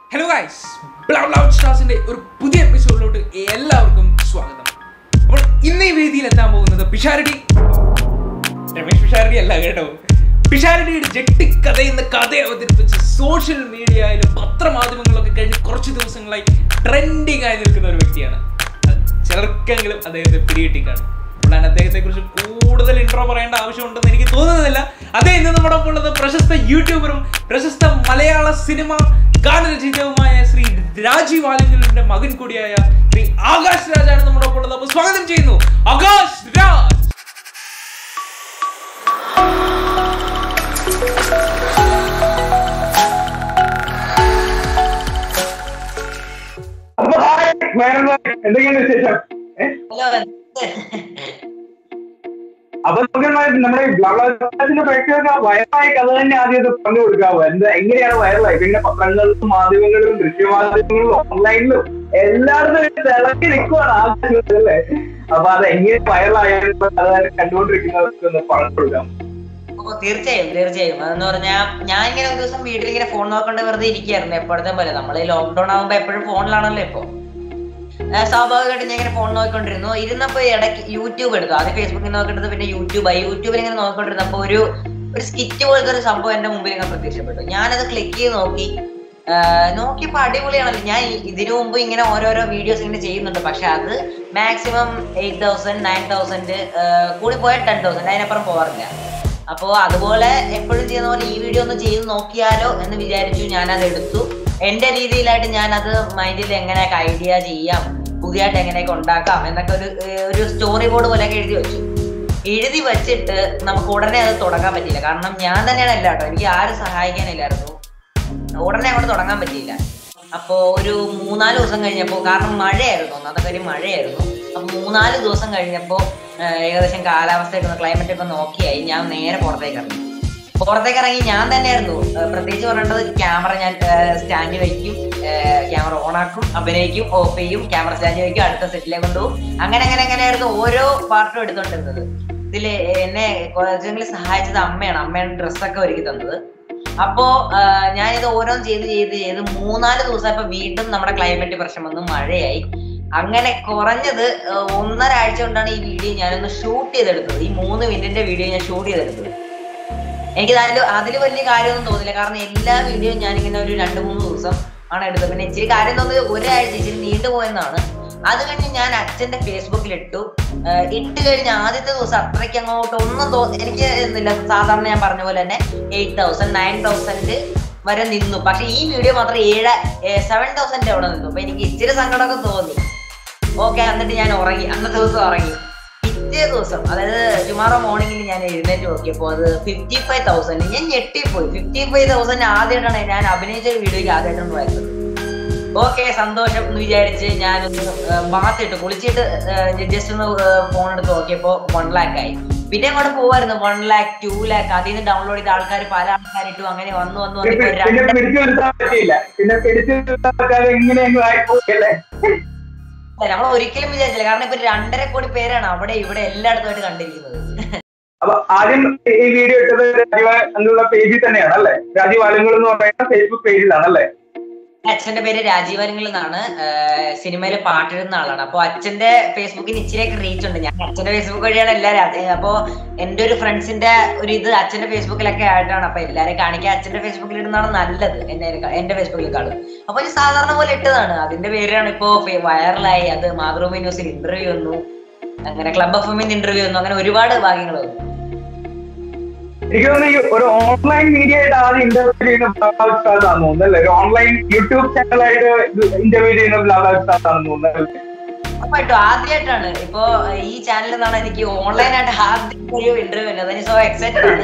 Hello guys ബ്ലൗഡ് സ്റ്റാർസിന്റെ ഒരു പുതിയ എപ്പിസോഡിലോട്ട് എല്ലാവർക്കും സ്വാഗതം അപ്പോൾ ഇന്ന് ഈ വേദിയിൽ എത്താൻ പോകുന്നത് പിഷാരടി രമേശ് പിഷാരടി അല്ല കേട്ടോ പിഷാരടിയുടെ ജെട്ടി കഥ എന്ന കഥ അവതരിപ്പിച്ച് സോഷ്യൽ മീഡിയയിലും പത്രമാധ്യമങ്ങളിലൊക്കെ കഴിഞ്ഞ് കുറച്ച് ദിവസങ്ങളായി ട്രെൻഡിങ് ആയി നിൽക്കുന്ന ഒരു വ്യക്തിയാണ് അത് ചിലർക്കെങ്കിലും അദ്ദേഹത്തെ പിടികിട്ടിക്കാണ് അപ്പോൾ ഞാൻ അദ്ദേഹത്തെ കുറിച്ച് കൂടുതൽ ഇൻട്രോ പറയേണ്ട ആവശ്യമുണ്ടെന്ന് എനിക്ക് തോന്നുന്നില്ല അതേ ഇന്ന് നമ്മുടെ ഒപ്പം ഉള്ളത് പ്രശസ്ത യൂട്യൂബറും പ്രശസ്ത മലയാള സിനിമ ഗാനരചയിതാവുമായ ശ്രീ രാജീവ് ആലിംഗലിന്റെ മകൻ കൂടിയായ ശ്രീ ആകാശ് രാജാണ് നമ്മുടെ ഒപ്പം ഉള്ളത് അപ്പോൾ സ്വാഗതം ചെയ്യുന്നു ആകാശ് രാജ് അപ്പൊ ഹായ്, വേറെന്താ? എന്തൊക്കെയാണ് വിശേഷം ഏ? ഹലോ അപ്പൊ നമുക്ക് നമ്മുടെ ബ്ലൗസിന്റെ പ്രേക്ഷകർക്ക് വയറായ കഥ തന്നെ ആദ്യം ഇത് പറഞ്ഞു കൊടുക്കാവോ എന്താ എങ്ങനെയാണ് വൈറലായി പിന്നെ പത്രങ്ങളിലും മാധ്യമങ്ങളിലും ദൃശ്യമാധ്യമങ്ങളിലും ഓൺലൈനിലും എല്ലായിടത്തും തിളക്കി നിൽക്കുവാണ് ആവശ്യം അല്ലേ അപ്പൊ അത് എങ്ങനെ വൈറലായാലും അത് കണ്ടുകൊണ്ടിരിക്കുന്നവർക്ക് ഒന്ന് പറഞ്ഞു കൊടുക്കാം ഓ തീർച്ചയായും തീർച്ചയായും അതെന്ന് പറഞ്ഞാൽ ഞാൻ ഇങ്ങനെ ഒരു ദിവസം വീട്ടിൽ ഇങ്ങനെ ഫോൺ നോക്കൊണ്ട് വെറുതെ ഇരിക്കുകയായിരുന്നു എപ്പോഴത്തെ പോലെ നമ്മൾ ഈ ലോക്ക്ഡൌൺ ആകുമ്പോ എപ്പോഴും ഫോണിലാണല്ലോ ഇപ്പൊ ആ, സ്വാഭാവികമായിട്ട് ഞാൻ ഇങ്ങനെ ഫോൺ നോക്കിക്കൊണ്ടിരുന്നു ഇരുന്നപ്പോ ഇടയ്ക്ക് യൂട്യൂബ് എടുത്തു ആദ്യം ഫേസ്ബുക്കിൽ നോക്കിയിട്ട് പിന്നെ യൂട്യൂബായി യൂട്യൂബിൽ ഇങ്ങനെ നോക്കിക്കൊണ്ടിരുന്നപ്പോ ഒരു ഒരു സ്കിറ്റ് പോലത്തെ ഒരു സംഭവം എന്റെ മുമ്പിൽ ഇങ്ങനെ പ്രത്യക്ഷപ്പെട്ടു ഞാനത് ക്ലിക്ക് ചെയ്ത് നോക്കി ആ, നോക്കിയപ്പോ അടിപൊളിയാണല്ലോ ഞാൻ ഈ- ഇതിനു മുമ്പ് ഇങ്ങനെ ഓരോരോ വീഡിയോസ് ഇങ്ങനെ ചെയ്യുന്നുണ്ട് പക്ഷെ അത് maximum eight thousand nine thousand കൂടി പോയാൽ ടെൻ തൗസൻഡ് അതിനപ്പുറം പോകാറില്ല അപ്പോൾ അതുപോലെ എപ്പോഴും ചെയ്യുന്ന പോലെ ഈ വീഡിയോ ഒന്ന് ചെയ്ത് നോക്കിയാലോ എന്ന് വിചാരിച്ചു ഞാനത് എടുത്തു എന്റെ രീതിയിലായിട്ട് ഞാനത് മൈൻഡിൽ എങ്ങനെയൊക്കെ ഐഡിയ ചെയ്യാം പുതിയതായിട്ട് എങ്ങനെയൊക്കെ ഉണ്ടാക്കാം എന്നൊക്കെ ഒരു ഏർ ഒരു സ്റ്റോറി ബോർഡ് പോലെയൊക്കെ എഴുതി വെച്ചു എഴുതി വെച്ചിട്ട് നമുക്ക് ഉടനെ അത് തുടങ്ങാൻ പറ്റിയില്ല കാരണം ഞാൻ തന്നെയാണ് എല്ലാം കേട്ടോ എനിക്ക് ആരും സഹായിക്കാനില്ലായിരുന്നു ഉടനെ അങ്ങോട്ട് തുടങ്ങാൻ പറ്റിയില്ല അപ്പോ ഒരു മൂന്നാല് ദിവസം കഴിഞ്ഞപ്പോ കാരണം മഴയായിരുന്നു ഒന്നാമത്തെ കാര്യം മഴയായിരുന്നു അപ്പൊ മൂന്നാല് ദിവസം കഴിഞ്ഞപ്പോ ആ, ഏകദേശം കാലാവസ്ഥയൊക്കെ ഒന്ന് ക്ലൈമറ്റ് ഒക്കെ നോക്കിയായി ഞാൻ നേരെ പുറത്തേക്ക് ഇറങ്ങി പുറത്തേക്ക് ഇറങ്ങി ഞാൻ തന്നെയായിരുന്നു ആ, പ്രത്യേകിച്ച് പറയേണ്ടത് ക്യാമറ ഞാൻ സ്റ്റാൻഡ് വയ്ക്കും ക്യാമറ ഓൺ ആക്കും അഭിനയിക്കും ഓഫ് ചെയ്യും ക്യാമറ സ്റ്റാൻഡ് വയ്ക്കും അടുത്ത സെറ്റിലേക്ക് കൊണ്ടുപോകും അങ്ങനെ അങ്ങനെ അങ്ങനെയായിരുന്നു ഓരോ പാർട്ടും എടുത്തോണ്ടിരുന്നത് ഇതില് എന്നെ കുറച്ചെങ്കിലും സഹായിച്ചത് അമ്മയാണ് അമ്മയാണ് ഡ്രസ്സൊക്കെ ഒരുക്കി തന്നത് അപ്പോ ആ, ഞാനിത് ഓരോന്ന് ചെയ്ത് ചെയ്ത് ചെയ്ത് മൂന്നാല് ദിവസം ഇപ്പൊ വീണ്ടും നമ്മുടെ ക്ലൈമറ്റ് പ്രശ്നം വന്നു മഴയായി അങ്ങനെ കുറഞ്ഞത് ആ, ഒന്നര ആഴ്ച കൊണ്ടാണ് ഈ വീഡിയോ ഞാനൊന്ന് ഷൂട്ട് ചെയ്തെടുത്തത് ഈ മൂന്ന് മിനിറ്റിന്റെ വീഡിയോ ഞാൻ ഷൂട്ട് ചെയ്തെടുത്തത് എനിക്ക് അതിൽ അതിൽ വലിയ കാര്യമൊന്നും തോന്നില്ല കാരണം എല്ലാ വീഡിയോയും ഞാനിങ്ങനെ ഒരു രണ്ട് മൂന്ന് ദിവസം ആണ് എടുത്തത് പിന്നെ ഇച്ചിരി കാര്യം തോന്നിയത് ഒരാഴ്ച ഇച്ചിരി നീണ്ടുപോയെന്നാണ് അത് കഴിഞ്ഞ് ഞാൻ അച്ഛന്റെ ഫേസ്ബുക്കിൽ ഇട്ടു ആഹ് ഇട്ട് കഴിഞ്ഞ ആദ്യത്തെ ദിവസം അത്രയ്ക്ക് അങ്ങോട്ട് ഒന്നും തോ എനിക്ക് എന്നില്ല സാധാരണ ഞാൻ പറഞ്ഞ പോലെ തന്നെ എയ്റ്റ് തൗസൻഡ് നയൻ തൗസൻഡ് വരെ നിന്നു പക്ഷെ ഈ വീഡിയോ മാത്രം ഏഴ് സെവൻ തൗസൻഡ് അവിടെ നിന്നു അപ്പൊ എനിക്ക് ഇച്ചിരി സങ്കടമൊക്കെ തോന്നി ഓക്കെ എന്നിട്ട് ഞാൻ ഉറങ്ങി അന്നത്തെ ദിവസം ഉറങ്ങി പിറ്റേ ദിവസം അതായത് ടുമാറോ മോർണിംഗിൽ ഞാൻ എഴുന്നേറ്റ് നോക്കിയപ്പോൾ അത് ഫിഫ്റ്റി ഫൈവ് തൗസൻഡ് ഞാൻ ഞെട്ടിപ്പോയി ഫിഫ്റ്റി ഫൈവ് തൗസൻഡ് ആദ്യമായിട്ടാണ് ഞാൻ അഭിനയിച്ച ഒരു വീഡിയോയ്ക്ക് ആദ്യമായിട്ടാണ് വരുന്നത് ഓക്കെ സന്തോഷം എന്ന് വിചാരിച്ച് ഞാനൊന്ന് ബാത്തിട്ട് കുളിച്ചിട്ട് ജസ്റ്റ് ഒന്ന് ഫോൺ എടുത്ത് നോക്കിയപ്പോൾ വൺ ലാക്ക് ആയി പിന്നെ അങ്ങോട്ട് പോവായിരുന്നു വൺ ലാക്ക് ടു ലാക്ക് അതിൽ നിന്ന് ഡൗൺലോഡ് ചെയ്ത ആൾക്കാർ പല ആൾക്കാരിട്ടു അങ്ങനെ വന്നു വന്നു വന്നു പിന്നെ ഇപ്പൊ പിന്നെ രണ്ട് പിടിച്ചു നിർത്താൻ പറ്റിയില്ല പിന്നെ പിടിച്ചു നിർത്താൻ പറ്റാതെ എങ്ങനെയെങ്കിലും ആയിപ്പോയല്ലേ നമ്മൾ ഒരിക്കലും വിചാരിച്ചില്ല കാരണം ഇപ്പൊ രണ്ടര കോടി പേരാണ് അവിടെ ഇവിടെ എല്ലായിടത്തുമായിട്ട് കണ്ടിരിക്കുന്നത് അപ്പൊ ആദ്യം ഈ വീഡിയോ ഇട്ടത് രാജീവ് എന്നുള്ള പേജിൽ തന്നെയാണ് അല്ലേ രാജീവ് ആലുങ്ങൾ എന്ന് പറയുന്ന ഫേസ്ബുക്ക് പേജിലാണ് അല്ലേ അച്ഛന്റെ പേര് രാജീവരങ്ങൾ എന്നാണ് സിനിമയിൽ പാട്ടിടുന്ന ആളാണ് അപ്പൊ അച്ഛന്റെ ഫേസ്ബുക്കിന് ഇച്ചിരിയൊക്കെ റീച്ച് ഉണ്ട് ഞാൻ അച്ഛന്റെ ഫേസ്ബുക്ക് വഴിയാണ് എല്ലാവരും അത് അപ്പൊ എന്റെ ഒരു ഫ്രണ്ട്സിന്റെ ഒരു ഇത് അച്ഛന്റെ ഫേസ്ബുക്കിലൊക്കെ ആയിട്ടാണ് അപ്പൊ എല്ലാരും കാണിക്കാൻ അച്ഛന്റെ ഫേസ്ബുക്കിൽ ഇടുന്നതാണ് നല്ലത് എന്നെ എന്റെ ഫേസ്ബുക്കിലേക്കാളും അപ്പൊ ഈ സാധാരണ പോലെ ഇട്ടതാണ് അതിന്റെ പേരാണ് ഇപ്പോ വൈറലായി അത് മാതൃഭൂമി ന്യൂസിൽ ഇന്റർവ്യൂ വന്നു അങ്ങനെ ക്ലബ് എഫ് എമ്മിന്റെ ഇന്റർവ്യൂ വന്നു അങ്ങനെ ഒരുപാട് ഭാഗ്യങ്ങൾ വന്നു എനിക്ക് തോന്നുന്നു ഈ ഒരു ഓൺലൈൻ മീഡിയ ആയിട്ട് ആദ്യം ഇന്റർവ്യൂ ചെയ്യുന്ന ബ്ലോഗ് സ്റ്റാർസ് ആണെന്ന് തോന്നുന്നു അല്ലേ ഒരു ഓൺലൈൻ യൂട്യൂബ് ചാനലായിട്ട് ഇന്റർവ്യൂ ചെയ്യുന്ന ബ്ലോഗ് സ്റ്റാർസ് ആണെന്ന് തോന്നുന്നു ഉറപ്പായിട്ടും ആദ്യമായിട്ടാണ് ഇപ്പോ ഈ ചാനലിൽ നിന്നാണ് എനിക്ക് ഓൺലൈൻ ആയിട്ട് ആദ്യം ഒരു ഇന്റർവ്യൂ വരുന്നത് അതിന് സോ എക്സൈറ്റഡ് ആണ്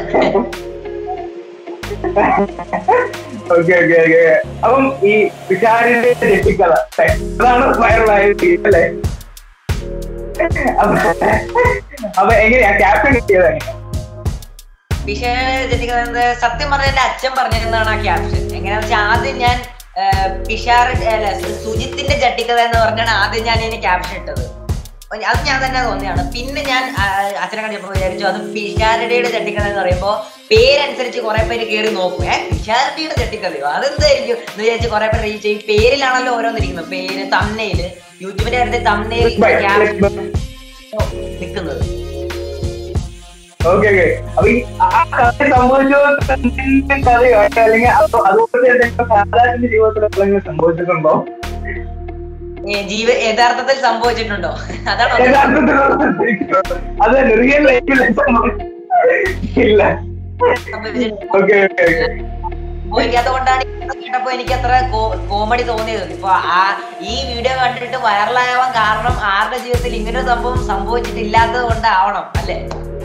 ഓക്കെ ഓക്കെ ഓക്കെ അപ്പം ഈ വിശാലിന്റെ രക്ഷിക്കഥ അതാണ് വൈറലായത് അല്ലേ അപ്പൊ അപ്പൊ എങ്ങനെയാ ക്യാപ്റ്റൻ കിട്ടിയത് എങ്ങനെയാ പിഷാനെ ജനിക്കുന്നത് സത്യം പറഞ്ഞ എന്റെ അച്ഛൻ പറഞ്ഞിരുന്നതാണ് ആ ക്യാപ്ഷൻ എങ്ങനെയാന്ന് വെച്ചാൽ ആദ്യം ഞാൻ ആ, പിഷാർ അല്ല സുജിത്തിന്റെ ജട്ടിക്കഥ എന്ന് പറഞ്ഞാണ് ആദ്യം ഞാൻ ഇതിന് ക്യാപ്ഷൻ ഇട്ടത് അത് ഞാൻ തന്നെ തോന്നിയാണ് പിന്നെ ഞാൻ ആ, അച്ഛനെ കണ്ടപ്പോൾ വിചാരിച്ചു അത് പിഷാരടിയുടെ ചട്ടിക്കഥ എന്ന് പറയുമ്പോ പേരനുസരിച്ച് കുറെ പേര് കയറി നോക്കും ഏഹ് പിഷാരടിയുടെ ചട്ടിക്കഥയോ അതെന്തായിരിക്കും എന്ന് വിചാരിച്ച് കുറെ പേര് റീച്ച് ചെയ്യും പേരിലാണല്ലോ ഓരോന്നിരിക്കുന്നത് പേര് തമ്മനയില് യൂട്യൂബിന്റെ അടുത്ത് തമ്മനയിൽ നിൽക്കുന്നത് ഓക്കെ ഓക്കെ അപ്പൊ ഈ ആ കഥ സംഭവിച്ചോ കഥയോ അല്ലെങ്കിൽ അത് അതുപോലെ എന്തെങ്കിലും സാധാരണ ജീവിതത്തിൽ എന്തെങ്കിലും സംഭവിച്ചിട്ടുണ്ടോ ഏ, ജീവ യഥാർത്ഥത്തിൽ സംഭവിച്ചിട്ടുണ്ടോ അതാണോ യഥാർത്ഥത്തിൽ അത് തന്നെ റിയൽ ലൈഫിൽ ഇല്ല സംഭവിച്ചിട്ടുണ്ടോ? ഓക്കെ ഓക്കെ ഓക്കെ അപ്പൊ എനിക്ക് അതുകൊണ്ടാണ് ഇത് കേട്ടപ്പോ എനിക്ക് അത്ര കോമഡി തോന്നിയത് ഇപ്പൊ ആ ഈ വീഡിയോ കണ്ടിട്ട് വൈറലാവാൻ കാരണം ആരുടെ ജീവിതത്തിൽ ഇങ്ങനെ ഒരു സംഭവം സംഭവിച്ചിട്ടില്ലാത്തത് കൊണ്ടാവണം അല്ലേ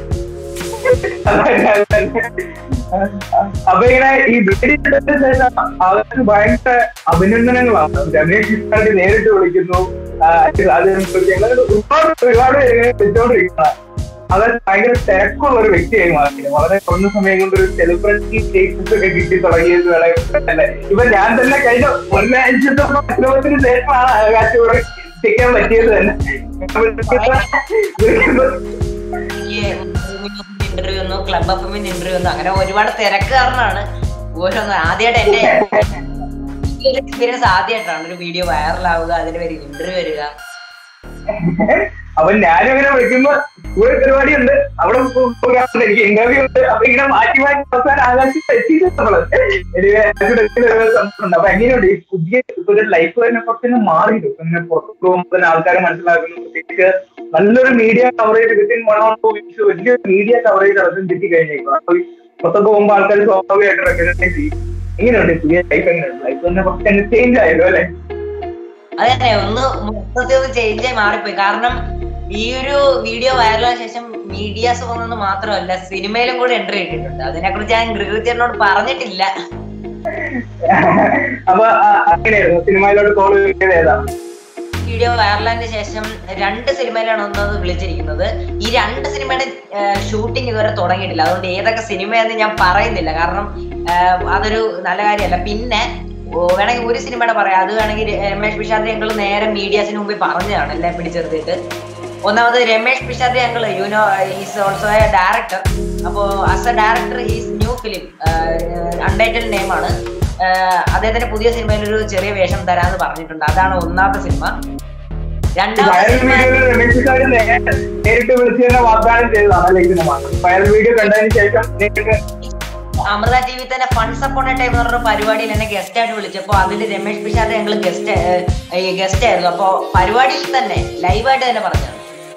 അപ്പൊ ഇങ്ങനെ ഈ ബ്ലേഡിന്റെ ശേഷം അവർക്ക് ഭയങ്കര അഭിനന്ദനങ്ങളാണ് രമേശ് പിഷാരടി നേരിട്ട് വിളിക്കുന്നു ആ, അതിനെക്കുറിച്ച് ഞങ്ങൾ ഒരുപാട് ഒരുപാട് പേര് ഇങ്ങനെ വിളിച്ചുകൊണ്ടിരിക്കുന്നതാണ് അവർ ഭയങ്കര തിരക്കുള്ള ഒരു വ്യക്തിയായി മാറി വളരെ കുറഞ്ഞ സമയം കൊണ്ട് ഒരു സെലിബ്രിറ്റി സ്റ്റേറ്റസ് ഒക്കെ കിട്ടി തുടങ്ങിയത് വേണമെങ്കിൽ അല്ലേ ഇപ്പൊ ഞാൻ തന്നെ കഴിഞ്ഞ ഒരാഴ്ചത്തെ പരിശ്രമത്തിന് ശേഷമാണ് ആകാശത്തോടെ എത്തിക്കാൻ പറ്റിയത് തന്നെ എനിക്ക് ഇന്റർവ്യൂ ഒന്നും ക്ലബ് എഫ് ഇന്റർവ്യൂ ഒന്നും അങ്ങനെ ഒരുപാട് തിരക്ക് കാരണമാണ് ഓരോന്ന് ആദ്യമായിട്ട് എന്റെ ഈ ഒരു എക്സ്പീരിയൻസ് ആദ്യമായിട്ടാണ് ഒരു വീഡിയോ വൈറലാവുക അതിന്റെ പേര് ഇന്റർവ്യൂ വരിക അപ്പൊ ഞാനും ഇങ്ങനെ വിളിക്കുമ്പോ ഒരു പരിപാടി ഉണ്ട് അവിടെ പ്രോഗ്രാം ഉണ്ട് എനിക്ക് ഇന്റർവ്യൂ ഉണ്ട് അപ്പൊ ഇങ്ങനെ മാറ്റി മാറ്റി അവസാനം ആകാശത്ത് എത്തിച്ചത് അപ്പൊ എങ്ങനെയുണ്ട് ഈ പുതിയ ഒരു ലൈഫ് തന്നെ കുറച്ചൊന്ന് മാറിയിട്ടു ഇങ്ങനെ പുറത്തു പോകുമ്പോൾ തന്നെ ആൾക്കാരെ മനസ്സിലാക്കുന്നു പ്രത്യേകിച്ച് നല്ലൊരു media coverage within one on two weeks വലിയ മീഡിയ കവറേജ് അടക്കം കിട്ടി കഴിഞ്ഞേക്കും അപ്പൊ ഈ പുറത്തൊക്കെ പോകുമ്പോൾ ആൾക്കാർ സ്വാഭാവികമായിട്ട് റെക്കഗ്നൈസ് ചെയ്യും എങ്ങനെയുണ്ട് ഈ പുതിയ ലൈഫ് എങ്ങനെയുണ്ട് ലൈഫ് തന്നെ കുറച്ച് ചേഞ്ച് ആയല്ലോ അല്ലെ അത് തന്നെ ഒന്ന് മൊത്തത്തിൽ ഒന്ന് ചേഞ്ച് ആയി മാറിപ്പോയി കാരണം ഈ ഒരു വീഡിയോ വൈറലായ ശേഷം മീഡിയാസ് വന്നത് മാത്രമല്ല സിനിമയിലും കൂടെ എൻട്രി ഇട്ടിട്ടുണ്ട് അതിനെ കുറിച്ച് ഞാൻ ഗൃഹചേട്ടനോട് പറഞ്ഞിട്ടില്ല അപ്പൊ ആ, അങ്ങനെയായിരുന്നു സിനിമയിലോട്ട് കോൾ ചെയ്തത് ഏതാണ് വീഡിയോ വൈറലായതിനു ശേഷം രണ്ട് സിനിമയിലാണ് ഒന്നത് വിളിച്ചിരിക്കുന്നത് ഈ രണ്ട് സിനിമയുടെ ഷൂട്ടിംഗ് ഇതുവരെ തുടങ്ങിയിട്ടില്ല അതുകൊണ്ട് ഏതൊക്കെ സിനിമയെന്ന് ഞാൻ പറയുന്നില്ല കാരണം ആ, അതൊരു നല്ല കാര്യമല്ല പിന്നെ ഓ, വേണമെങ്കിൽ ഒരു സിനിമയുടെ പറയാം അത് വേണമെങ്കിൽ രമേഷ് പിഷാദ്രി അങ്കിൾ നേരെ മീഡിയാസിന് മുമ്പിൽ പറഞ്ഞതാണ് എല്ലാം പിടിച്ചെടുത്തിട്ട് ഒന്നാമത് Ramesh Pisharody uncle you know is also a director അപ്പോൾ as a director is new film untitled നെയിമാണ് അദ്ദേഹത്തിന്റെ പുതിയ സിനിമയിൽ ഒരു ചെറിയ വേഷം തരാന്ന് പറഞ്ഞിട്ടുണ്ട് അതാണ് ഒന്നാമത്തെ സിനിമ രണ്ടാമത്തെ വൈറൽ സിനിമ വീഡിയോയിൽ രമേശ് സാറ് നേരിട്ട് നേരിട്ട് വിളിച്ച് തന്നെ വാഗ്ദാനം ചെയ്തതാണ് അല്ലെ സിനിമ വൈറൽ വീഡിയോ കണ്ടതിന് ശേഷം നേരിട്ട് അമൃത ടി വി തന്നെ ഫൺസ് അപ്പോൺ എ ടൈം എന്ന് പറഞ്ഞ പരിപാടിയിൽ എന്നെ ഗസ്റ്റ് ആയിട്ട് വിളിച്ചപ്പോ അതിൽ രമേഷ് പിഷാദ് ഞങ്ങൾ ഗസ്റ്റ് ഗസ്റ്റ് ആയിരുന്നു അപ്പൊ പരിപാടിയിൽ തന്നെ ലൈവായിട്ട് തന്നെ പറഞ്ഞത്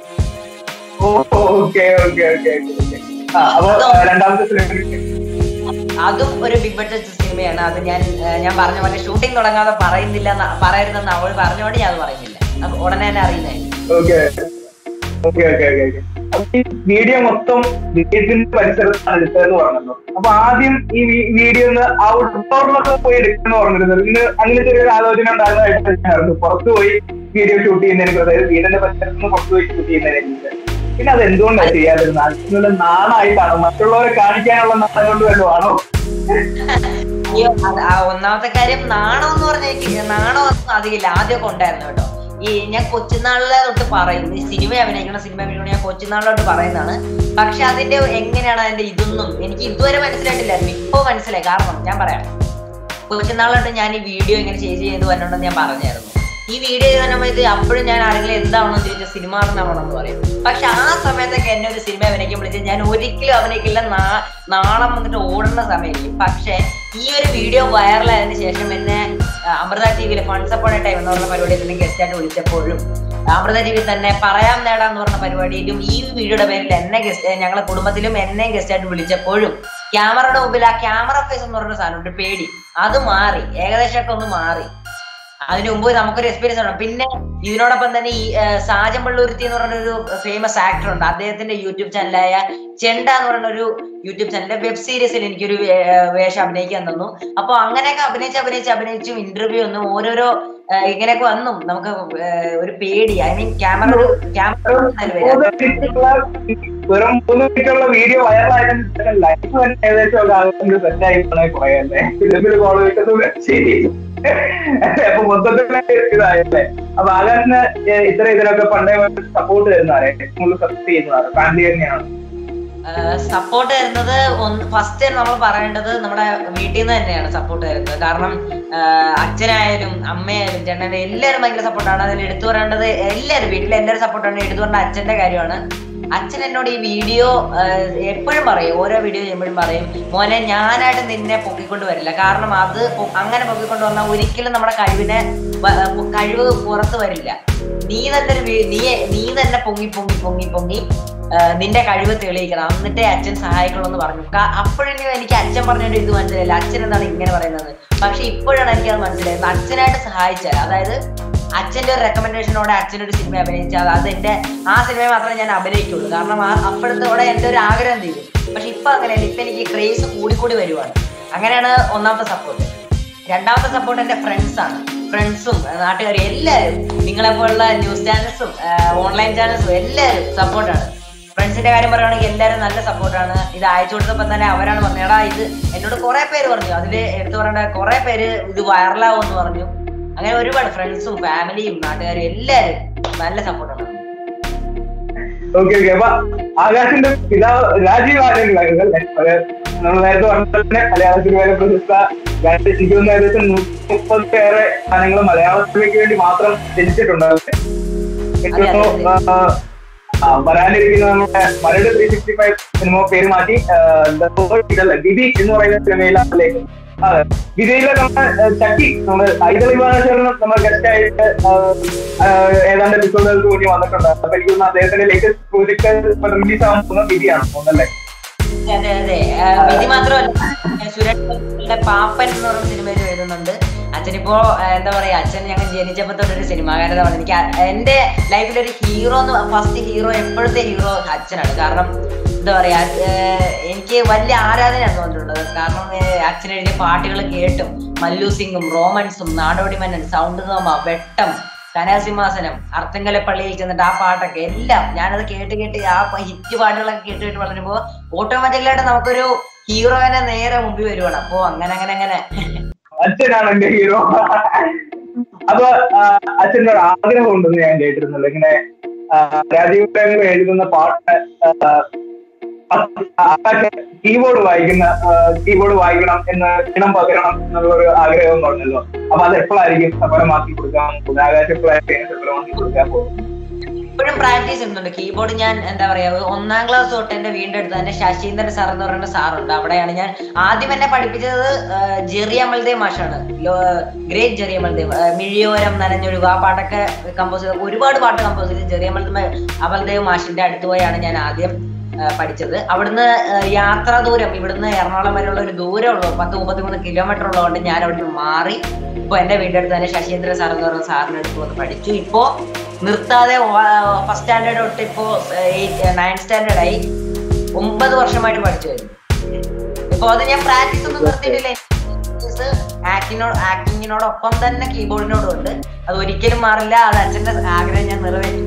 ഓക്കെ ഓക്കെ ഓക്കെ ഓക്കെ ആ അപ്പൊ ആ, രണ്ടാമത്തെ സിനിമ അതും ഒരു ബിഗ് ബഡ്ജറ്റ് സിനിമയാണ് അത് ഞാൻ ഏഹ്, ഞാൻ പറഞ്ഞ പോലെ ഷൂട്ടിംഗ് തുടങ്ങാതെ പറയുന്നില്ല പറയരുതെന്ന് അവൾ പറഞ്ഞുകൊണ്ട് ഞാൻ അത് പറയുന്നില്ല അപ്പൊ ഉടനെ തന്നെ അറിയുന്നതായിരിക്കും okay okay okay okay okay അപ്പൊ ഈ വീഡിയോ മൊത്തം വീട്ടിന്റെ പരിസരത്താണ് എടുത്തതെന്ന് പറഞ്ഞല്ലോ അപ്പൊ ആദ്യം ഈ വീഡിയോ ഒന്ന് ഔട്ട്ഡോറിലൊക്കെ പോയി എടുക്കുന്നു പറഞ്ഞിരുന്നത് ഇന്ന് അങ്ങനത്തെ ഒരു ആലോചന ഉണ്ടാകുന്നതായിട്ട് ഞാനറിഞ്ഞു പുറത്തു പോയി വീഡിയോ ഷൂട്ട് ചെയ്യുന്നതിന് അതായത് വീടിന്റെ പരിസരത്ത് നിന്ന് പുറത്തു പോയി ഷൂട്ട് ചെയ്യുന്നതിനെ പിന്നെ അത് എന്തുകൊണ്ടാണ് ചെയ്യാതിരുന്നത് അതിനുള്ള നാണായിട്ടാണോ മറ്റുള്ളവരെ കാണിക്കാനുള്ള നാണം കൊണ്ട് വല്ലതും ആണോ അയ്യോ, അത് ആ ഒന്നാമത്തെ കാര്യം നാണം എന്ന് പറഞ്ഞ എനിക്ക് നാണം ഒന്നും അധികമില്ല ആദ്യമൊക്കെ ഉണ്ടായിരുന്നു കേട്ടോ ഈ ഞാൻ കൊച്ചുനാളിലെ തൊട്ട് പറയും ഈ സിനിമ അഭിനയിക്കുന്ന സിനിമ അഭിനയിക്കുന്ന ഞാൻ കൊച്ചുനാളിലെ തൊട്ട് പറയുന്നതാണ് പക്ഷെ അതിന്റെ എങ്ങനെയാണ് അതിന്റെ ഇതൊന്നും എനിക്ക് ഇതുവരെ മനസ്സിലായിട്ടില്ലായിരുന്നു ഇപ്പൊ മനസ്സിലായി കാരണം ഞാൻ പറയാം കൊച്ചുനാളിലോട്ട് ഞാൻ ഈ വീഡിയോ ഇങ്ങനെ ചെയ്ത് ചെയ്ത് വരണോണ്ടെന്ന് ഞാൻ പറഞ്ഞായിരുന്നു ഈ വീഡിയോ ചെയ്ത സമയത്ത് അപ്പോഴും ഞാൻ ആരെങ്കിലും എന്താവണമെന്ന് ചോദിച്ചാൽ സിനിമ നടനാവണമെന്ന് പറയും പക്ഷെ ആ സമയത്തൊക്കെ എന്നെ ഒരു സിനിമ അഭിനയിക്കാൻ വിളിച്ചാൽ ഞാൻ ഒരിക്കലും അഭിനയിക്കില്ല നാ- നാണം വന്നിട്ട് ഓടുന്ന സമയമായിരിക്കും പക്ഷെ ഈ ഒരു വീഡിയോ വൈറലായതിനു ശേഷം എന്നെ ആ, അമൃത ടി വിയിൽ ഫണ്ട്സ് അപ്പോൺ ടൈം എന്ന് പറഞ്ഞ പരിപാടിയിൽ തന്നെ ഗസ്റ്റ് ആയിട്ട് വിളിച്ചപ്പോഴും അമൃത ടി വി തന്നെ പറയാം നേടാന്ന് പറഞ്ഞ പരിപാടിയിലും ഈ വീഡിയോയുടെ പേരിൽ എന്നെ ഗസ്റ്റ് ഞങ്ങളെ കുടുംബത്തിലും എന്നെ ഗസ്റ്റ് ആയിട്ട് വിളിച്ചപ്പോഴും ക്യാമറയുടെ മുമ്പിൽ ആ ക്യാമറ ഫേസ് എന്ന് പറഞ്ഞ സാധനം പേടി അത് മാറി ഏകദേശമൊക്കെ ഒന്ന് മാറി അതിനു മുമ്പ് നമുക്കൊരു എക്സ്പീരിയൻസ് ഉണ്ട് പിന്നെ ഇതിനോടൊപ്പം തന്നെ ഈ ആ, സാജൻ പള്ളൂരുത്തി എന്ന് പറഞ്ഞ ഒരു ഫേമസ് ആക്ടർ ഉണ്ട് അദ്ദേഹത്തിന്റെ യൂട്യൂബ് ചാനലായ ചെണ്ട എന്ന് പറയുന്ന ഒരു യൂട്യൂബ് ചാനലിലെ വെബ് സീരീസിൽ എനിക്കൊരു വേ- ആ, വേഷം അഭിനയിക്കാൻ തന്നു അപ്പൊ അങ്ങനെയൊക്കെ അഭിനയിച്ച് അഭിനയിച്ച് അഭിനയിച്ചും ഇന്റർവ്യൂ ഒന്നും ഓരോരോ ആ, ഇങ്ങനെയൊക്കെ വന്നും നമുക്ക് ആ, ഒരു പേടി ഐ മീൻ ക്യാമറ ക്യാമറ മൂന്ന് മിനിറ്റുള്ള വെറും മൂന്ന് മിനിറ്റുള്ള വീഡിയോ വൈറലായതിന് ലൈഫ് തന്നെ ഏകദേശം ഒക്കെ സെറ്റ് ആയി പോണേ കുറയല്ലേ ഫിലിമിൽ കോൾ കിട്ടുന്നത് ശരി അപ്പൊ മൊത്തത്തിൽ ഇതായല്ലേ അപ്പൊ ആകാശിന് ഇത്ര ഇതിനൊക്കെ പണ്ടേ സപ്പോർട്ട് തരുന്നവരെ ഫുള്ള് സപ്പോർട്ട് ചെയ്യുന്നതാണ് ഫാമിലി തന്നെയാണ് സപ്പോർട്ട് തരുന്നത് ഒന്ന് ഫസ്റ്റ് നമ്മൾ പറയേണ്ടത് നമ്മുടെ വീട്ടിൽ നിന്ന് തന്നെയാണ് സപ്പോർട്ട് തരുന്നത് കാരണം ആഹ് അച്ഛനായാലും അമ്മയായാലും ചേട്ടനായാലും എല്ലാവരും ഭയങ്കര സപ്പോർട്ടാണ് അതിൽ എടുത്തു പറയേണ്ടത് എല്ലാവരും വീട്ടിലെ എല്ലാവരും സപ്പോർട്ടാണ് എടുത്തു പറഞ്ഞ അച്ഛന്റെ കാര്യമാണ് അച്ഛൻ എന്നോട് ഈ വീഡിയോ എപ്പോഴും പറയും ഓരോ വീഡിയോ ചെയ്യുമ്പോഴും പറയും മോനെ ഞാനായിട്ട് നിന്നെ പൊക്കിക്കൊണ്ട് വരില്ല കാരണം അത് പൊ- അങ്ങനെ പൊക്കിക്കൊണ്ട് വന്നാൽ ഒരിക്കലും നമ്മുടെ കഴിവിനെ വ- കഴിവ് പുറത്ത് വരില്ല നീ തന്നെ ഒരു വീ- നീ നീ തന്നെ പൊങ്ങി പൊങ്ങി പൊങ്ങി പൊങ്ങി ആ, നിന്റെ കഴിവ് തെളിയിക്കണം എന്നിട്ടേ അച്ഛൻ സഹായിക്കുള്ളൂ എന്ന് പറഞ്ഞു കാ- അപ്പോഴെങ്കിലും എനിക്ക് അച്ഛൻ പറഞ്ഞൊരു ഇത് മനസ്സിലായില്ല അച്ഛൻ എന്താണ് ഇങ്ങനെ പറയുന്നത് പക്ഷെ ഇപ്പോഴാണ് എനിക്കത് മനസ്സിലായത് അച്ഛനായിട്ട് സഹായിച്ചാൽ അതായത് അച്ഛന്റെ ഒരു റെക്കമെൻഡേഷനോടെ അച്ഛനൊരു സിനിമ അഭിനയിച്ചാൽ അത് എന്റെ ആ സിനിമ മാത്രമേ ഞാൻ അഭിനയിക്കുള്ളൂ കാരണം ആ അപ്പോഴത്തോടെ എന്റെ ഒരു ആഗ്രഹം തീരും പക്ഷെ ഇപ്പൊ അങ്ങനെയല്ല ഇപ്പൊ എനിക്ക് ക്രേസ് കൂടിക്കൂടി വരുവാണ് അങ്ങനെയാണ് ഒന്നാമത്തെ സപ്പോർട്ട് രണ്ടാമത്തെ സപ്പോർട്ട് എന്റെ ഫ്രണ്ട്സ് ആണ് ഫ്രണ്ട്സും നാട്ടുകാരും എല്ലാവരും നിങ്ങളെ പോലുള്ള ന്യൂസ് ചാനൽസും ഓൺലൈൻ ചാനൽസും എല്ലാവരും സപ്പോർട്ടാണ് ഫ്രണ്ട്സിന്റെ കാര്യം പറയുകയാണെങ്കിൽ എല്ലാവരും നല്ല സപ്പോർട്ടാണ് ഇത് അയച്ചു കൊടുത്തപ്പോൾ തന്നെ അവരാണ് പറഞ്ഞത് എടാ ഇത് എന്നോട് കുറെ പേര് പറഞ്ഞു അതിൽ എടുത്തു പറയേണ്ട കുറെ പേര് ഇത് വൈറലാവും എന്ന് പറഞ്ഞു അങ്ങനെ ഒരുപാട് ഫ്രണ്ട്സും ഫാമിലിയും നാട്ടുകാരും എല്ലാവരും നല്ല സപ്പോർട്ടാണ് ഓക്കെ ഓക്കെ അപ്പൊ ആകാശിന്റെ പിതാവ് രാജീവ് ആനന്ദ അല്ലേ നമ്മൾ നേരത്തെ പറഞ്ഞ തന്നെ മലയാള സിനിമയിലെ പ്രശസ്ത ഗായകൻ. എനിക്ക് തോന്നുന്നു ഏകദേശം മുപ്പത്തേറെ ഗാനങ്ങൾ മലയാള സിനിമയ്ക്ക് വേണ്ടി മാത്രം രചിച്ചിട്ടുണ്ട് എനിക്ക് അതെ, തോന്നുന്നു ആ, ആ, വരാനിരിക്കുന്ന നമ്മുടെ Maradu three sixty five cinema പേര് മാറ്റി ആ, The World ഇതല്ല വിധി എന്ന് പറയുന്ന സിനിമയിലേക്ക് അതെ വിധിയിലെ നമ്മുടെ ആ, ചക്കി നമ്മുടെ ഐതൽ വിഭാഗശേഖരണം നമ്മുടെ ഗസ്റ്റ് ആയിട്ട് ആ, ആ, ഏതാണ്ട് എപ്പിസോഡുകൾക്ക് വേണ്ടി വന്നിട്ടുണ്ട് അപ്പൊ എനിക്ക് തോന്നുന്നു അദ്ദേഹത്തിന്റെ ലേറ്റസ്റ്റ് പ്രോജക്ട് റിലീസ് ആവാൻ പോകുന്ന വിധിയാണ് തോന്നുന്നല്ലേ അതെ അതെ ആ, വിധി മാത്രമല്ല ഏ, സുരേഷ് ഗോപിയുടെ പാപ്പൻ എന്ന് പറഞ്ഞ സിനിമയിൽ വരുന്നുണ്ട് അച്ഛനിപ്പോ ആ, എന്താ പറയാ അച്ഛൻ ഞങ്ങൾ ജനിച്ചപ്പോ തൊട്ടൊരു സിനിമാകാരനാണ് എനിക്ക് അ- എന്റെ ലൈഫിൽ ഒരു ഹീറോ എന്ന് ഫസ്റ്റ് ഹീറോ എപ്പോഴത്തെ ഹീറോ അച്ഛനാണ് കാരണം എന്താ പറയാ ഏ, എനിക്ക് വലിയ ആരാധനയാണ് തോന്നിയിട്ടുള്ളത് കാരണം ഏ, അച്ഛൻ എഴുതിയ പാട്ടുകൾ കേട്ടും മല്ലു സിംഗും റോമൻസും നാടോടി മന്നൻ സൗണ്ട് നോമ വെട്ടം കനകസിംഹാസനം അർത്തങ്കലപ്പള്ളിയിൽ ചെന്നിട്ട് ആ പാട്ടൊക്കെ എല്ലാം ഞാനത് കേട്ട് കേട്ട് ആ ഹിറ്റ് പാട്ടുകളൊക്കെ കേട്ട് കേട്ട് വളരുമ്പോ ഓട്ടോമാറ്റിക്കലായിട്ട് നമുക്കൊരു ഹീറോയിനെ നേരെ മുമ്പിൽ വരുവാണ് അപ്പോ അങ്ങനെ അങ്ങനെ അങ്ങനെ അച്ഛനാണ് എന്റെ ഹീറോ അപ്പൊ ആ, അച്ഛൻ്റെ ഒരു ആഗ്രഹം ഉണ്ടെന്ന് ഞാൻ കേട്ടിരുന്നല്ലോ ഇങ്ങനെ ആ, രാജീവ് ഗാന്ധി എഴുതുന്ന പാട്ട് കീബോർഡ് വായിക്കുന്ന കീബോർഡ് വായിക്കണം എന്ന് ഇണം പകരണം എന്നുള്ള ഒരു ആഗ്രഹം പറഞ്ഞല്ലോ അപ്പൊ അത് എപ്പോഴായിരിക്കും സഫലമാക്കി കൊടുക്കാൻ പോകുന്നത് ആകാശം എപ്പോഴായിരിക്കും സഫലമാക്കി കൊടുക്കാൻ പോകുന്നത് ഇപ്പോഴും പ്രാക്ടീസ് ചെയ്യുന്നുണ്ട് കീബോർഡ് ഞാൻ എന്താ പറയാ ഒന്നാം ക്ലാസ് തൊട്ട് എന്റെ വീടിന്റെ അടുത്ത് തന്നെ ശശീന്ദ്രൻ സാർ എന്ന് പറയുന്ന സാറുണ്ട് അവിടെയാണ് ഞാൻ ആദ്യം എന്നെ പഠിപ്പിച്ചത് ആ, ജെറി അമൽദേവ് മാഷാണ് ഗ്രേറ്റ് ജെറി അമൽദേവ് ആ, മിഴിയോരം നനഞ്ഞൊഴുക ആ പാട്ടൊക്കെ കമ്പോസ് ചെയ്ത് ഒരുപാട് പാട്ട് കമ്പോസ് ചെയ്ത് ജെറി അമൽദേവ് അമൽദേവ് മാഷിന്റെ അടുത്ത് പോയാണ് ഞാൻ ആദ്യം ആ, പഠിച്ചത് അവിടുന്ന് ആ, യാത്രാ ദൂരം ഇവിടുന്ന് എറണാകുളം വരെയുള്ള ഒരു ദൂരമുള്ളൂ പത്ത് മുപ്പത്തിമൂന്ന് കിലോമീറ്റർ ഉള്ളതുകൊണ്ട് ഞാൻ അവിടുന്ന് മാറി ഇപ്പൊ എന്റെ വീടിന്റെ അടുത്ത് തന്നെ ശശീന്ദ്രൻ സാർ എന്ന് പറയുന്ന സാറിന്റെ അടുത്ത് വന്ന് പഠിച്ചു ഇപ്പോ നിർത്താതെ ഫസ്റ്റ് സ്റ്റാൻഡേർഡ് തൊട്ട് ഇപ്പോ നയൻ സ്റ്റാൻഡേർഡ് ആയി ഒമ്പത് വർഷമായിട്ട് പഠിച്ചു വരുന്നു ഇപ്പൊ അത് ഞാൻ പ്രാക്ടീസ് ഒന്നും നിർത്തിയിട്ടില്ല ആക്ടിനോട് ആക്ടിങ്ങിനോടൊപ്പം തന്നെ കീബോർഡിനോടും ഉണ്ട് അത് ഒരിക്കലും മാറില്ല അത് അച്ഛന്റെ ആഗ്രഹം ഞാൻ നിറവേറ്റും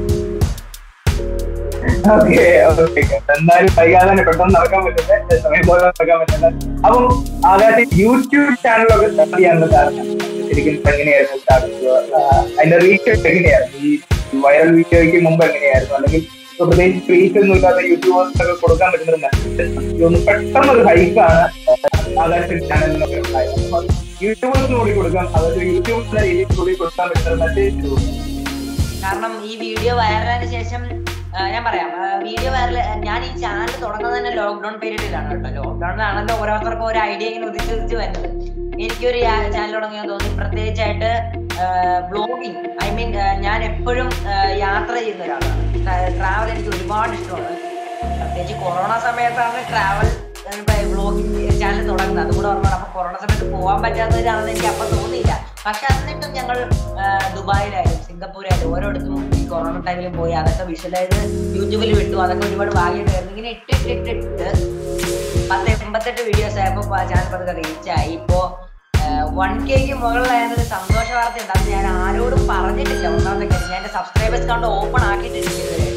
ഓക്കെ ഓക്കെ എന്തായാലും വൈകാതെ തന്നെ പെട്ടെന്ന് നടക്കാൻ പറ്റുന്നത് സമയം പോലെ നടക്കാൻ പറ്റുന്നത് അപ്പം ആകാശം യൂട്യൂബ് ചാനലൊക്കെ സ്റ്റാർട്ട് ചെയ്യാനുള്ള കാരണം ശരിക്കും ഇപ്പൊ എങ്ങനെയായിരുന്നു സ്റ്റാർട്ട് അതിന്റെ റീച്ച് എങ്ങനെയായിരുന്നു ഈ വൈറൽ വീഡിയോയ്ക്ക് മുമ്പ് എങ്ങനെയായിരുന്നു അല്ലെങ്കിൽ ഇപ്പൊ പ്രത്യേകിച്ച് റീച്ച് ഒന്നും ഇല്ലാത്ത യൂട്യൂബേഴ്സിനൊക്കെ കൊടുക്കാൻ പറ്റുന്ന ഒരു message ഒന്ന് പെട്ടെന്ന് ഒരു ഹൈക്കാണ് ആകാശ ചാനലിനൊക്കെ ഉണ്ടായത് അപ്പൊ യൂട്യൂബേഴ്സിന് കൂടി കൊടുക്കാൻ അതായത് യൂട്യൂബ് രീതിയിൽ കൂടി കൊടുക്കാൻ പറ്റുന്ന ഒരു മെസ്സേജ് കാരണം ഈ വീഡിയോ വൈറലായതിനു ശേഷം ആ, ഞാൻ പറയാം വീഡിയോ വൈറൽ ഞാൻ ഈ ചാനൽ തുടങ്ങുന്നത് തന്നെ ലോക്ക്ഡൌൺ പീരീഡിലാണ് കേട്ടോ ലോക്ക്ഡൌണിലാണല്ലോ ഓരോരുത്തർക്കും ഒരു ഐഡിയ ഇങ്ങനെ ഉദിച്ച് ഉദിച്ച് വരുന്നത് എനിക്കൊരു ചാനൽ തുടങ്ങിയാൽ തോന്നി പ്രത്യേകിച്ചായിട്ട് വ്ളോഗിങ് ഐ മീൻ ഞാൻ എപ്പോഴും യാത്ര ചെയ്യുന്ന ഒരാളാണ് ട്രാവൽ എനിക്ക് ഒരുപാട് ഇഷ്ടമാണ് പ്രത്യേകിച്ച് കൊറോണ സമയത്താണ് ട്രാവൽ വ്ളോഗിങ് ചാനൽ തുടങ്ങുന്നത് അതുകൂടെ ഓർമ്മയാണ് അപ്പൊ കൊറോണ സമയത്ത് പോകാൻ പറ്റാത്തവരാണെന്ന് എനിക്ക് അപ്പൊ തോന്നിയില്ല പക്ഷെ എന്നിട്ടും ഞങ്ങൾ ആ, ദുബായിലായാലും സിംഗപ്പൂരായാലും ഓരോടത്തും ഈ കൊറോണ ടൈമിൽ പോയി അതൊക്കെ വിഷ്വലായത് യൂട്യൂബിൽ വിട്ടു അതൊക്കെ ഒരുപാട് ഭാഗ്യമായിരുന്നു ഇങ്ങനെ ഇട്ട് ഇട്ട് ഇട്ട് ഇട്ട് പത്ത് എൺപത്തെട്ട് വീഡിയോസ് ആയപ്പോൾ ചാനൽ പതുക്കെ റീച്ച് ആയി ഇപ്പോ വൺ കെക്ക് മുകളിലായതൊരു സന്തോഷ വാർത്ത ഉണ്ട് അത് ഞാൻ ആരോടും പറഞ്ഞിട്ടില്ല ഒന്നാമത്തെ കാര്യം ഞാൻ എന്റെ സബ്സ്ക്രൈബേഴ്സ് കൗണ്ട് ഓപ്പൺ ആക്കിയിട്ടില്ല ഇതുവരെയായിട്ടും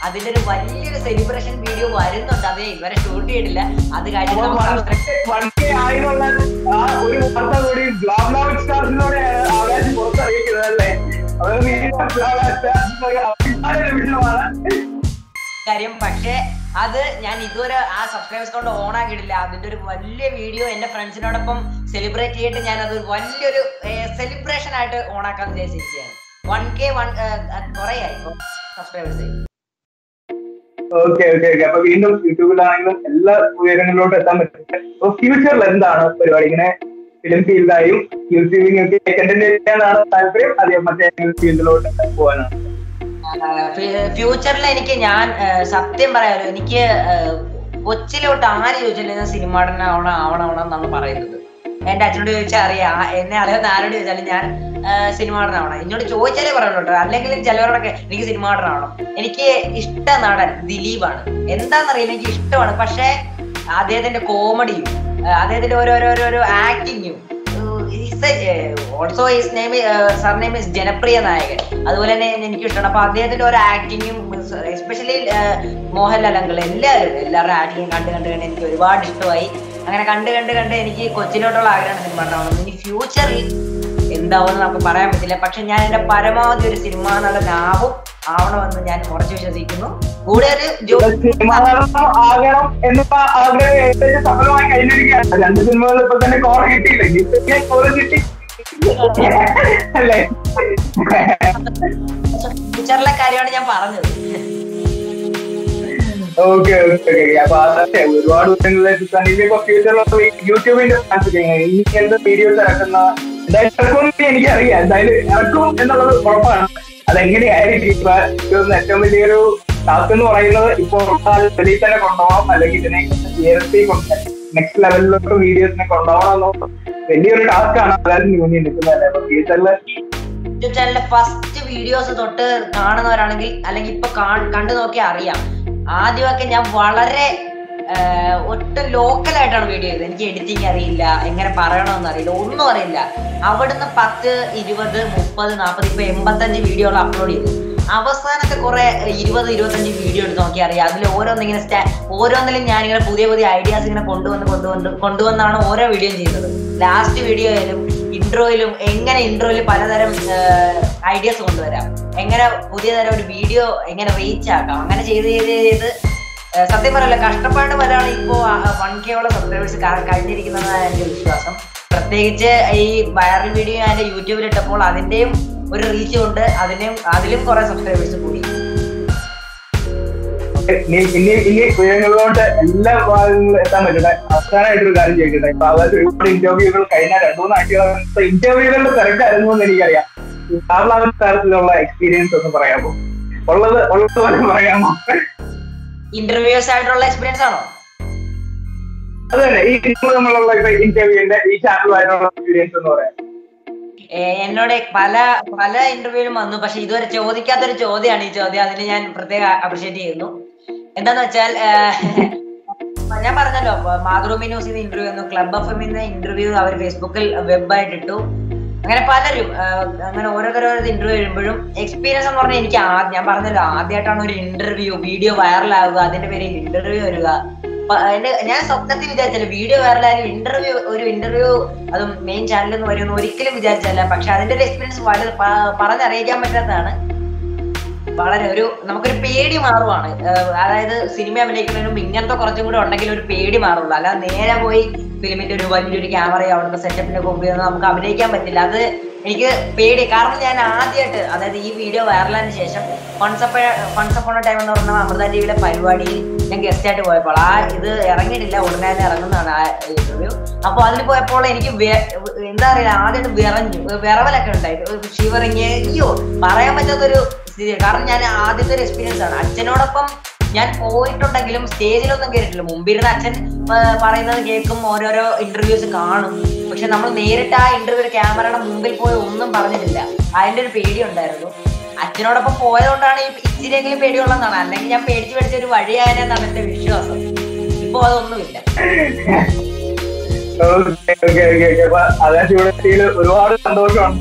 അതിന്റെ ഒരു വലിയൊരു സെലിബ്രേഷൻ വീഡിയോ വരുന്നുണ്ട് അത് ഇവരെ ഷൂട്ട് ചെയ്തിട്ടില്ല അത് കഴിഞ്ഞിട്ട് നമുക്ക് അത്ര- വൺ കെ ആയുള്ള ആ ഒരു വാർത്ത കൂടി ബ്ലാബ് ലാബ് സ്റ്റാർസിലൂടെ ആകാശം പുറത്തറിയിക്കുന്നത് അല്ലേ അത് വീണ്ടും ബ്ലാബ് ലാബ് സ്റ്റാർസിന്റെ അഭിമാന നിമിഷമാണ് കാര്യം പക്ഷേ അത് ഞാൻ ഇതുവരെ ആ സബ്സ്ക്രൈബേഴ്സ് കൊണ്ട് ഓൺ ആക്കിയിട്ടില്ല അതിന്റെ ഒരു വലിയ വീഡിയോ എന്റെ ഫ്രണ്ട്സിനോടൊപ്പം സെലിബ്രേറ്റ് ചെയ്തിട്ട് ഞാൻ അത് വലിയൊരു സെലിബ്രേഷൻ ആയിട്ട് ഓൺ ആക്കാൻ വിചാരിച്ചിരിക്കുകയാണ് വൺ കെ വൺ കുറേ ആയി സബ്സ്ക്രൈബേഴ്സ് ഓക്കെ ഓക്കെ ഓക്കെ അപ്പൊ വീണ്ടും യൂട്യൂബിലാണെങ്കിലും എല്ലാ ഉയരങ്ങളിലോട്ട് എത്താൻ പറ്റും അപ്പൊ ഫ്യൂച്ചറിൽ എന്താണ് പരിപാടി ഇങ്ങനെ ഫിലിം ഫീൽഡായും യൂട്യൂബിംഗ് ഒക്കെ കണ്ടന്റ് ചെയ്യാനാണ് താല്പര്യം അതേ മറ്റേ ഫീൽഡിലോട്ട് പോകാനാണ് ഫ്യൂച്ചറിൽ എനിക്ക് ഞാൻ ആ, സത്യം പറയാലോ എനിക്ക് ആ, കൊച്ചിലോട്ട് ആര് ചോദിച്ചാലും ഞാൻ സിനിമ ആവണം ആവണം ആവണം എന്നാണ് പറയുന്നത് എന്റെ അച്ഛനോട് ചോദിച്ചാൽ അറിയാം ആ, എന്നെ അറിയാവുന്ന ആരോട് ചോദിച്ചാലും ഞാൻ സിനിമ നടനാവണം എന്നോട് ചോദിച്ചാലേ പറയുള്ളൂ കേട്ടോ അല്ലെങ്കിൽ ചിലവരോടൊക്കെ എനിക്ക് സിനിമ നടനാവണം എനിക്ക് ഇഷ്ട നടൻ ദിലീപാണ് എന്താണെന്നറിയില്ല എനിക്ക് ഇഷ്ടമാണ് പക്ഷേ അദ്ദേഹത്തിന്റെ കോമഡിയും അദ്ദേഹത്തിന്റെ ഓരോരോരോ ആക്ടിങ്ങും also his name sir name is ജനപ്രിയ നായകൻ അതുപോലെ തന്നെ എനിക്ക് ഇഷ്ടമാണ് അപ്പൊ അദ്ദേഹത്തിന്റെ ഒരു ആക്ടിങ്ങും എസ്പെഷ്യലി മോഹൻലാൽ അങ്കിൾ എല്ലാവരും എല്ലാവരുടെ ആക്ടിങ്ങും കണ്ട് കണ്ട് കണ്ട് എനിക്ക് ഒരുപാട് ഇഷ്ടമായി അങ്ങനെ കണ്ട് കണ്ട് കണ്ട് എനിക്ക് കൊച്ചിലോട്ടുള്ള ആഗ്രഹമാണ് സിനിമ ഉണ്ടാവണം ഇനി ഫ്യൂച്ചറിൽ എന്താവുമെന്ന് നമുക്ക് പറയാൻ പറ്റില്ല പക്ഷെ ഞാൻ എന്റെ പരമാവധി ഒരു സിനിമ നടനാവും ആവണമെന്ന് ഞാൻ ഉറച്ചു വിശ്വസിക്കുന്നു കൂടെ ഒരു ജോ സിനിമ ആകണം എന്നുള്ള ആഗ്രഹം ഏകദേശം സഫലമായി കഴിഞ്ഞിരിക്കുകയാണ് രണ്ട് സിനിമകൾ ഇപ്പൊ തന്നെ കോറ കിട്ടിയില്ല കോറ കിട്ടി അല്ലേ ഫ്യൂച്ചറിലെ കാര്യമാണ് ഞാൻ പറഞ്ഞത് ഓക്കെ ഓക്കെ ഓക്കെ അപ്പൊ അതൊക്കെ ഒരുപാട് ദിവസങ്ങളിലേക്ക് തന്നെ ഇനിയിപ്പോ ഫ്യൂച്ചറിലുള്ള യൂട്യൂബിന്റെ ഫാൻസ് ഇനി എന്ത് വീഡിയോസ് ഇറക്കുന്ന എന്തായാലും ഇറക്കുമെന്ന് എനിക്കറിയാം എന്തായാലും ഇറക്കും എന്നുള്ളത് ഉറപ്പാണ് അതെങ്ങനെയായിരിക്കും ഇപ്പൊ ഇതൊന്ന് ഏറ്റവും വലിയൊരു ടാസ്ക് എന്ന് പറയുന്നത് ഇപ്പൊ വെളിയിൽ തന്നെ കൊണ്ടുപോകണം അല്ലെങ്കിൽ ഇതിനെ ഉയർത്തി നെക്സ്റ്റ് ലെവലിലോട്ട് വീഡിയോസിനെ കൊണ്ടുപോകണം എന്നുള്ളത് വലിയൊരു ടാസ്ക് ആണ് അതായത് യൂണിയൻ നിൽക്കുന്നത് അപ്പൊ ഫ്യൂച്ചറിൽ യൂട്യൂബ് ചാനലിലെ ഫസ്റ്റ് വീഡിയോസ് തൊട്ട് കാണുന്നവരാണെങ്കിൽ അല്ലെങ്കിൽ ഇപ്പൊ കാ- കണ്ടു നോക്കിയാൽ അറിയാം ആദ്യമൊക്കെ ഞാൻ വളരെ ആഹ്, ഒട്ടും ലോക്കൽ ആയിട്ടാണ് വീഡിയോ ചെയ്തത് എനിക്ക് എഡിറ്റിംഗ് അറിയില്ല എങ്ങനെ പറയണമെന്ന് അറിയില്ല ഒന്നും അറിയില്ല അവിടുന്ന് പത്ത് ഇരുപത് മുപ്പത് നാൽപ്പത് ഇപ്പൊ എൺപത്തഞ്ച് വീഡിയോകൾ അപ്ലോഡ് ചെയ്തു അവസാനത്തെ കുറെ ഇരുപത് ഇരുപത്തഞ്ച് വീഡിയോ എടുത്ത് നോക്കി അറിയാം അതിൽ ഓരോന്നിങ്ങനെ സ്റ്റാ ഓരോന്നിലും ഞാനിങ്ങനെ പുതിയ പുതിയ ഐഡിയാസ് ഇങ്ങനെ കൊണ്ടുവന്ന് കൊണ്ടുവന്ന് കൊണ്ടുവന്നാണ് ഓരോ വീഡിയോയും ചെയ്യുന്നത് ലാസ്റ്റ് വീഡിയോയിലും ഇൻട്രോയിലും എങ്ങനെ ഇൻട്രോയിൽ പലതരം ഐഡിയാസ് കൊണ്ടുവരാം എങ്ങനെ പുതിയ തരം ഒരു വീഡിയോ എങ്ങനെ റീച്ച് ആക്കാം അങ്ങനെ ചെയ്ത് ചെയ്ത് ചെയ്ത് ഏഹ് സത്യം പറയല്ല കഷ്ടപ്പാട് വരാണ് ഇപ്പോ വൺ കെയോളം സബ്സ്ക്രൈബേഴ്സ് കഴിഞ്ഞിരിക്കുന്നതാണ് എന്റെ വിശ്വാസം പ്രത്യേകിച്ച് ഈ വൈറൽ വീഡിയോ ഞാൻ യൂട്യൂബിൽ ഇട്ടപ്പോൾ അതിന്റെയും ഒരു റീച്ച് കൊണ്ട് അതിനെയും അതിലും കുറെ സബ്സ്ക്രൈബേഴ്സ് കൂടി ഇനി ഇനി ഇനി ഉയരങ്ങളിലോട്ട് എല്ലാ ഭാഗങ്ങളിലും എത്താൻ പറ്റട്ടെ അവസാനമായിട്ട് ഒരു കാര്യം ചോദിക്കട്ടെ ഇപ്പൊ അതായത് ഒരുപാട് ഇന്റർവ്യൂകൾ കഴിഞ്ഞ രണ്ടു മൂന്ന് ആഴ്ചകൾ ഇന്റർവ്യൂകളുടെ തിരക്കായിരുന്നു എന്ന് എനിക്കറിയാം ഈ കാർലാവൻ തരത്തിലുള്ള എക്സ്പീരിയൻസ് ഒന്ന് പറയാമോ ഉള്ളത് ഉള്ളത് പോലെ പറയാമോ ഇന്റർവ്യൂസ് ആയിട്ടുള്ള എക്സ്പീരിയൻസ് ആണോ അത് തന്നെ ഈ നമ്മൾ തമ്മിലുള്ള ഇപ്പൊ ഇന്റർവ്യൂവിന്റെ ഈ ചാനലുമായിട്ടുള്ള എക്സ്പീരിയൻസ് എന്ന് പറയാം ഏഹ് എന്നോട് പല പല ഇന്റർവ്യൂവിലും വന്നു പക്ഷെ ഇതുവരെ ചോദിക്കാത്തൊരു ചോദ്യമാണ് ഈ ചോദ്യം അതിന് ഞാൻ പ്രത്യേകം അപ്രിഷിയേറ്റ് ചെയ്യുന്നു എന്താന്ന് വെച്ചാൽ ഏഹ്, ഞാൻ പറഞ്ഞല്ലോ മാതൃഭൂമി ന്യൂസിൽ ഇന്റർവ്യൂ വന്നു ക്ലബ് എഫ് എമ്മിന്ന് ഇന്റർവ്യൂ അവർ ഫേസ്ബുക്കിൽ വെബായിട്ട് ഇട്ടു അങ്ങനെ പലരും ഏഹ്, അങ്ങനെ ഓരോരുത്തരോ ഇന്റർവ്യൂ വരുമ്പോഴും എക്സ്പീരിയൻസ് എന്ന് പറഞ്ഞാൽ എനിക്ക് ആദ്യം ഞാൻ പറഞ്ഞല്ലോ ആദ്യമായിട്ടാണ് ഒരു ഇന്റർവ്യൂ വീഡിയോ വൈറലാവുക അതിന്റെ പേരിൽ ഇന്റർവ്യൂ വരിക പ- എന്റെ ഞാൻ സ്വപ്നത്തിൽ വിചാരിച്ചില്ല വീഡിയോ വൈറലായാലും ഇന്റർവ്യൂ ഒരു ഇന്റർവ്യൂ അതും മെയിൻ ചാനലിൽ നിന്ന് വരുമെന്ന് ഒരിക്കലും വിചാരിച്ചല്ല പക്ഷെ അതിന്റെ ഒരു എക്സ്പീരിയൻസ് വളരെ പ- പറഞ്ഞറിയിക്കാൻ പറ്റാത്തതാണ് വളരെ ഒരു നമുക്കൊരു പേടി മാറുവാണ് ഏഹ് അതായത് സിനിമ അഭിനയിക്കുന്നതിന് മുമ്പ് ഇങ്ങനത്തെ കുറച്ചും കൂടെ ഉണ്ടെങ്കിൽ ഒരു പേടി മാറുള്ളൂ അല്ലാതെ നേരെ പോയി ഫിലിമിന്റെ ഒരു വലിയൊരു ക്യാമറ അവിടുത്തെ സെറ്റപ്പിന്റെ മുമ്പിൽ നിന്ന് നമുക്ക് അഭിനയിക്കാൻ പറ്റില്ല അത് എനിക്ക് പേടി കാരണം ഞാൻ ആദ്യമായിട്ട് അതായത് ഈ വീഡിയോ വൈറലായതിനു ശേഷം ഫൺസപ്പ ഫൺസപ്പോണ ടൈം എന്ന് പറഞ്ഞ അമൃത ടിവിയിലെ പരിപാടിയിൽ ഞാൻ ഗസ്റ്റ് ആയിട്ട് പോയപ്പോൾ ആ ഇത് ഇറങ്ങിയിട്ടില്ല ഉടനെ തന്നെ ഇറങ്ങുന്നതാണ് ആ ഇന്റർവ്യൂ അപ്പോൾ അതിൽ പോയപ്പോൾ എനിക്ക് വെ- എന്താ അറിയില്ല ആദ്യം വിറഞ്ഞു വിറവലൊക്കെ ഉണ്ടായി ഷിവറിങ് അയ്യോ പറയാൻ പറ്റാത്തൊരു സ്ഥിതി കാരണം ഞാൻ ആദ്യത്തെ ഒരു എക്സ്പീരിയൻസ് ആണ് അച്ഛനോടൊപ്പം ഞാൻ പോയിട്ടുണ്ടെങ്കിലും സ്റ്റേജിലൊന്നും കയറിയിട്ടില്ല മുമ്പിരുന്ന് അച്ഛൻ ആ, പറയുന്നത് കേൾക്കും ഓരോരോ ഇന്റർവ്യൂസ് കാണും പക്ഷെ നമ്മൾ നേരിട്ട് ആ ഇന്റർവ്യൂ ക്യാമറയുടെ മുമ്പിൽ പോയി ഒന്നും പറഞ്ഞിട്ടില്ല അതിന്റെ ഒരു പേടി ഉണ്ടായിരുന്നു അച്ഛനോടൊപ്പം പോയതുകൊണ്ടാണ് ഈ ഇച്ചിരിയെങ്കിലും പേടിയുള്ളതെന്നാണ് അല്ലെങ്കിൽ ഞാൻ പേടിച്ച് പേടിച്ച ഒരു വഴിയായെന്നാണ് എന്റെ വിശ്വാസം ഇപ്പൊ അതൊന്നുമില്ല ഓക്കെ ഓക്കെ ഓക്കെ ഓക്കെ അപ്പൊ അതായത് ഇവിടെ എത്തിയതിൽ ഒരുപാട് സന്തോഷമാണ്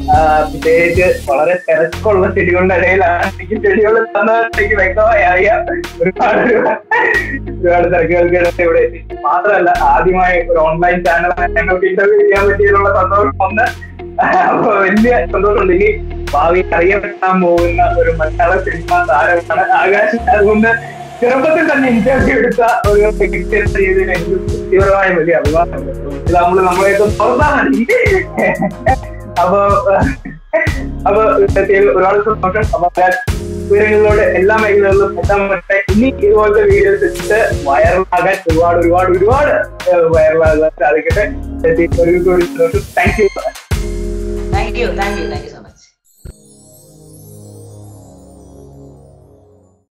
ആ, പ്രത്യേകിച്ച് വളരെ തിരക്കുള്ള ചെടികളുടെ ഇടയിലാണ് എനിക്ക് ചെടികൾ തന്നത് എനിക്ക് വ്യക്തമായി അറിയാം ഒരുപാട് ഒരുപാട് ഒരുപാട് തിരക്കുകൾക്ക് ഇവിടെ എത്തി മാത്രമല്ല ആദ്യമായി ഒരു ഓൺലൈൻ ചാനൽ ഞങ്ങൾക്ക് ഇന്റർവ്യൂ ചെയ്യാൻ പറ്റിയതിലുള്ള സന്തോഷം ഒന്ന് അപ്പൊ വലിയ സന്തോഷമുണ്ട് ഇനി ഭാവി അറിയപ്പെടാൻ പോകുന്ന ഒരു മലയാള സിനിമ താരമാണ് ആകാശ് അതുകൊണ്ട് ചെറുപ്പത്തിൽ തന്നെ ഇന്റർവ്യൂ എടുത്ത ഒരു വ്യക്തി എന്ന രീതിയിൽ എനിക്ക് തീവ്രമായ വലിയ അഭിമാനമുണ്ട് ഇത് നമ്മൾ നമ്മളെയൊക്കെ തുറന്നാ മതി അപ്പൊ അപ്പൊ ഇതിൽ ഒരുപാട് സന്തോഷം അപ്പൊ വിവരങ്ങളിലൂടെ എല്ലാ മേഖലകളിലും എത്താൻ പറ്റട്ടെ ഇനി ഇതുപോലത്തെ വീഡിയോസ് ഇട്ട് വൈറലാകാൻ ഒരുപാട് ഒരുപാട് ഒരുപാട് വൈറലാകാൻ സാധിക്കട്ടെ ഒരു സന്തോഷം thank you thank you thank you thank you so much